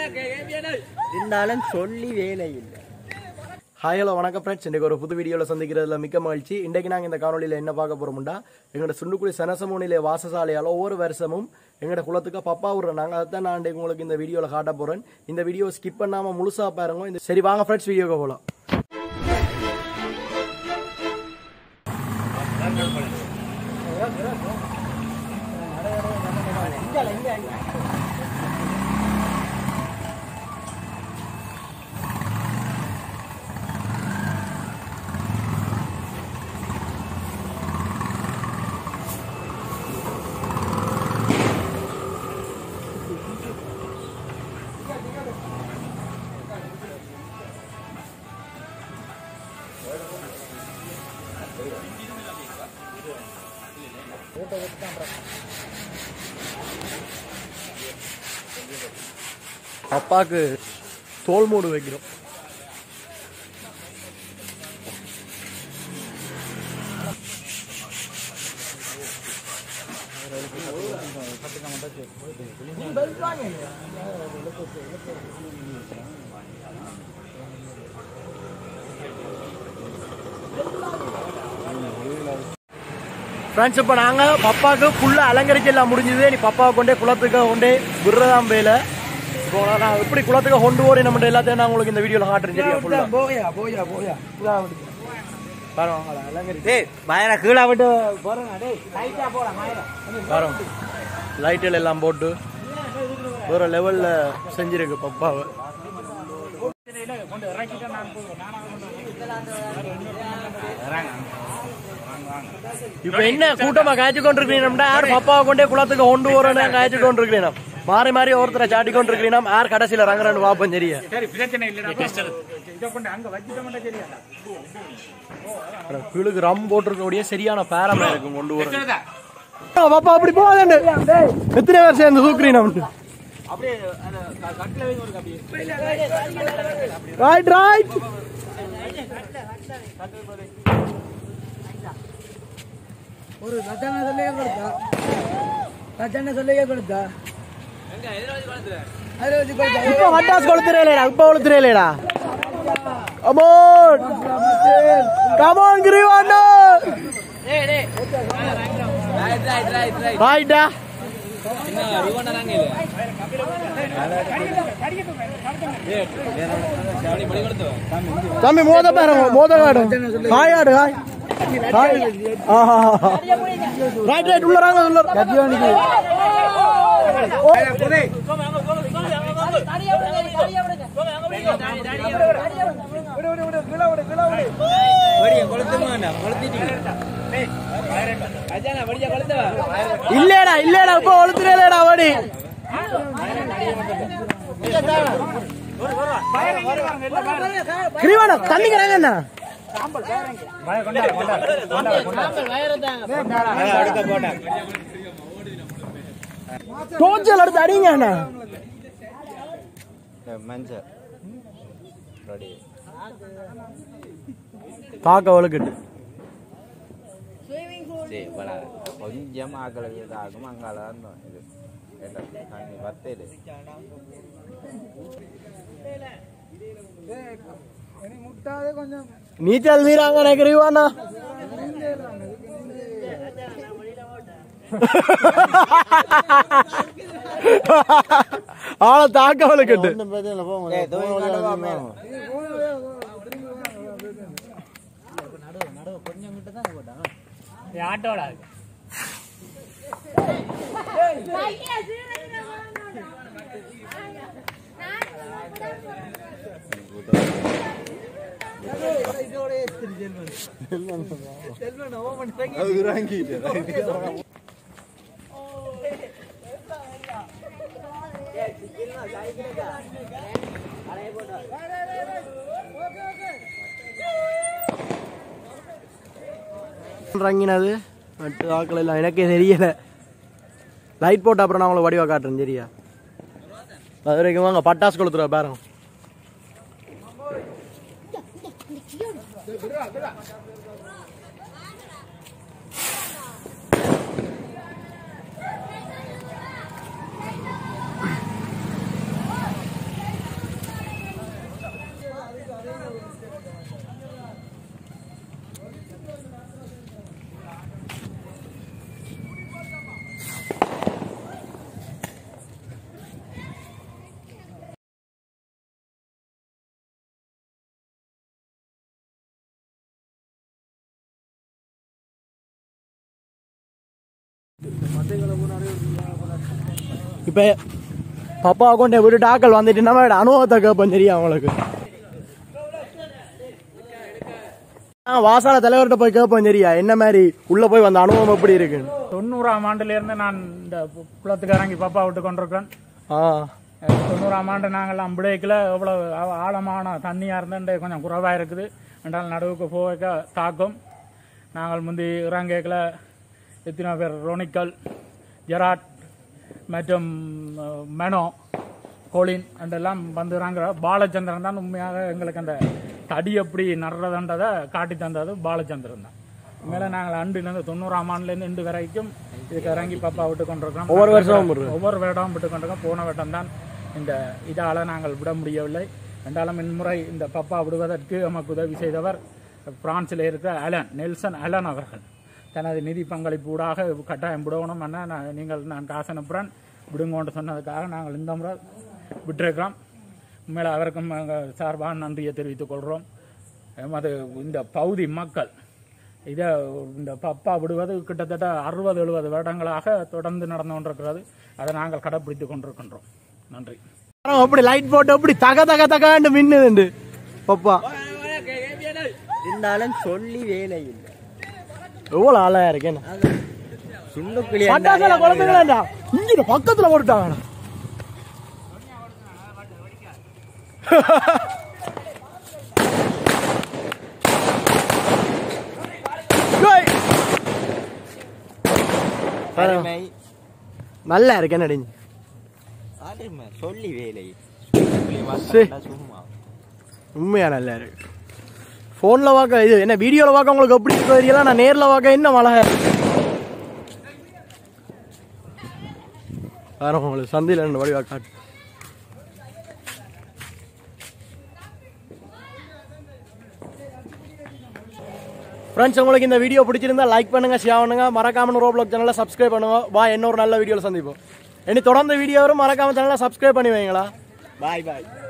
இருந்தாலும் சொல்லி வேலை இல்லை ஹாய் ஹலோ வணக்கம் ஃப்ரெண்ட்ஸ் இன்றைக்கு ஒரு புது வீடியோவில் சந்திக்கிறதுல மிக்க மகிழ்ச்சி இன்றைக்கு நாங்கள் இந்த காணொலியில் என்ன பார்க்க போகிறோம்டா எங்களோட சுண்டுக்குடி சனசமூனிலே வாசசாலையால் ஒவ்வொரு வருஷமும் எங்களோட குளத்துக்கு பப்பா விடுறோம் நாங்கள் அதான் நான் இன்றைக்கு உங்களுக்கு இந்த வீடியோவில் காட்ட போகிறேன் இந்த வீடியோ ஸ்கிப் பண்ணாமல் முழுசாக பாருங்க இந்த சரி வாங்க ஃப்ரெண்ட்ஸ் வீடியோக்கு போகலாம் அப்பாவுக்கு தோல் மூடு வைக்கிறோம் ஃப்ரெண்ட்ஸ் இப்போ நாங்கள் பப்பாவுக்கு ஃபுல்லாக அலங்கரிச்சு எல்லாம் முடிஞ்சது நீ பப்பாவை கொண்டே குளத்துக்கு கொண்டே விடுறதாம் வேலை இப்போ நான் எப்படி குளத்துக்கு கொண்டு ஓடி நம்ம எல்லாத்தையும் நான் உங்களுக்கு இந்த வீடியோவில் காட்டுறேன் சரியா ஃபுல்லாக போயா போயா போயா பரவாயில்ல அலங்கரிச்சு டேய் மயரா கீழே விட்டு போறேன் டேய் லைட்டா போடா மயரா வரோம் லைட்டில் எல்லாம் போட்டு வேற லெவலில் செஞ்சிருக்கு பப்பாவை இப்ப என்ன கூட்டமா காய்ச்சி கொண்டிருக்கிறீங்க யார் பப்பாவை கொண்டே குளத்துக்கு கொண்டு வரணும் காய்ச்சி கொண்டிருக்கிறீங்க மாறி மாறி ஒருத்தரை சாட்டி கொண்டிருக்கிறீங்க யார் கடைசியில ரங்கரன்னு பாப்போம் சரியா பிழுக்கு ரம் போட்டிருக்கக்கூடிய சரியான பேரமா இருக்கும் கொண்டு வர பாப்பா அப்படி போகாதே எத்தனை பேர் சேர்ந்து தூக்குறீங்க ரைட் ரைட் ஒரு ரஜான சொல்லியே கொடுத்தா ரஜான சொல்லியே கொடுத்தா அதுல வச்சு கொடுத்தா இப்ப வட்டாஸ் கொளுத்துறேலேடா இப்ப கொளுத்துறேலேடா கமோன் கமோன் கிரிவாண்டோ ரைட்டா தம்பி மோத பாருங்க மோத காடு ஹாய் ஆடு ஹாய் ஹாய் ரைட் ரைட் உள்ளறாங்க உள்ள கத்தியோனிக்கு இல்லடா இல்லடா இப்ப ஒழுத்துறேடா வாடி கிரிவாடா தண்ணிக்கிறாங்க என்ன டோச்சல் எடுத்து அடிங்க அண்ணா மஞ்சள் ரெடி பார்க்க வழுக்கட்டு சரி படாது கொஞ்சம் ஆக்களை ஆகும் அங்கால தான் இது என்ன தண்ணி வத்தேடு நீச்சல் நீராங்க நினைக்கிறீவாண்ணா ஆளை தாக்க வழுக்கட்டு இறங்கினது மற்ற ஆக்கள் எல்லாம் எனக்கே தெரியல லைட் போட்டு அப்புறம் நான் உங்களை வடிவா காட்டுறேன் சரியா அது வரைக்கும் வாங்க பட்டாசு கொளுத்துற பாருங்க இப்போ பப்பா கொண்டே விட்டு டாக்கள் வந்துட்டு நம்ம அனுபவத்தை கேட்போம் தெரியும் அவங்களுக்கு ஆ வாசால தலைவர்கிட்ட போய் கேட்போம் தெரியா என்ன மாதிரி உள்ள போய் வந்த அனுபவம் எப்படி இருக்கு தொண்ணூறாம் ஆண்டுலேருந்து நான் இந்த குளத்துக்கு இறங்கி பாப்பா விட்டு கொண்டிருக்கேன் ஆ அஹ் தொண்ணூறாம் ஆண்டு நாங்கள் அம்பிடைக்கில் எவ்வளோ ஆ- ஆழமான தண்ணியாக இருந்துட்டு கொஞ்சம் குறைவாக இருக்குது என்றால் நடுவுக்கு போக தாக்கும் நாங்கள் முந்தி இறங்கேக்கில் எத்தனை பேர் ரோனிக்கல் ஜெராட் மற்றும் அஹ், மெனோ கோலின் என்றெல்லாம் வந்து இறங்குற பாலச்சந்திரன் தான் உண்மையாக எங்களுக்கு அந்த தடி எப்படி நடுறதுன்றதை காட்டி தந்தது பாலச்சந்திரன் தான் மேலே நாங்கள் அண்டுலேருந்து தொண்ணூறாம் ஆண்டுலேருந்து இன்று வரைக்கும் இதுக்கு இறங்கி பாப்பா விட்டு கொண்டிருக்கிறோம் ஒவ்வொரு வருஷமும் விடுறோம். ஒவ்வொரு வருடமும் விட்டு கொண்டிருக்கோம் போன வருடம் தான் இந்த இதால் நாங்கள் விட முடியவில்லை என்றாலும் இன்முறை இந்த பப்பா விடுவதற்கு நமக்கு உதவி செய்தவர் பிரான்சில் இருக்கிற அலன் நெல்சன் அலன் அவர்கள் தனது நிதி பங்களிப்பு ஊடாக கட்டாயம் விடணும் அண்ணா நான் நீங்கள் நான் காசு அனுப்புகிறேன் விடுங்கோன்னு சொன்னதுக்காக நாங்கள் இந்த முறை விட்டிருக்கிறோம் உண்மையில் அவருக்கும் எங்கள் சார்பாக நன்றியை தெரிவித்துக் கொள்கிறோம் எமது இந்த பகுதி மக்கள் இதை இந்த பப்பா விடுவது கிட்டத்தட்ட அறுபது எழுபது வருடங்களாக தொடர்ந்து நடந்து கொண்டிருக்கிறது அதை நாங்கள் கடைப்பிடித்துக் கொண்டிருக்கின்றோம் நன்றி மரம் அப்படி லைட் போட்டு அப்படி தக தக தகாண்டு மின்னுதுண்டு பப்பா இருந்தாலும் சொல்லி வேலை இல்லை எவ்வளவு ஆளா இருக்கேன் சுண்டுக்குழி பட்டாசுல குழந்தைங்களா இங்க பக்கத்துல போட்டுட்டாங்க அருமை நல்லா இருக்கேன் அடிஞ்சு அருமை சொல்லி வேலை சரி. சும்மா உண்மையா நல்லா இருக்கு ஃபோனில் பார்க்க இது என்ன வீடியோவில் பார்க்க உங்களுக்கு எப்படி இருக்கு தெரியல நான் நேரில் பார்க்க இன்னும் அழகா இருக்கு வேற உங்களுக்கு சந்தையில் ரெண்டு வடிவா காட்டு ஃப்ரெண்ட்ஸ் உங்களுக்கு இந்த வீடியோ பிடிச்சிருந்தா லைக் பண்ணுங்க ஷேர் பண்ணுங்க மறக்காம ரோப்ளாக் சேனலை சப்ஸ்கிரைப் பண்ணுங்க வா இன்னொரு நல்ல வீடியோவில் சந்திப்போம் இனி தொடர்ந்து வீடியோ வரும் மறக்காம சேனலை சப்ஸ்கிரைப் பண்ணி வைங்களா பாய் பாய்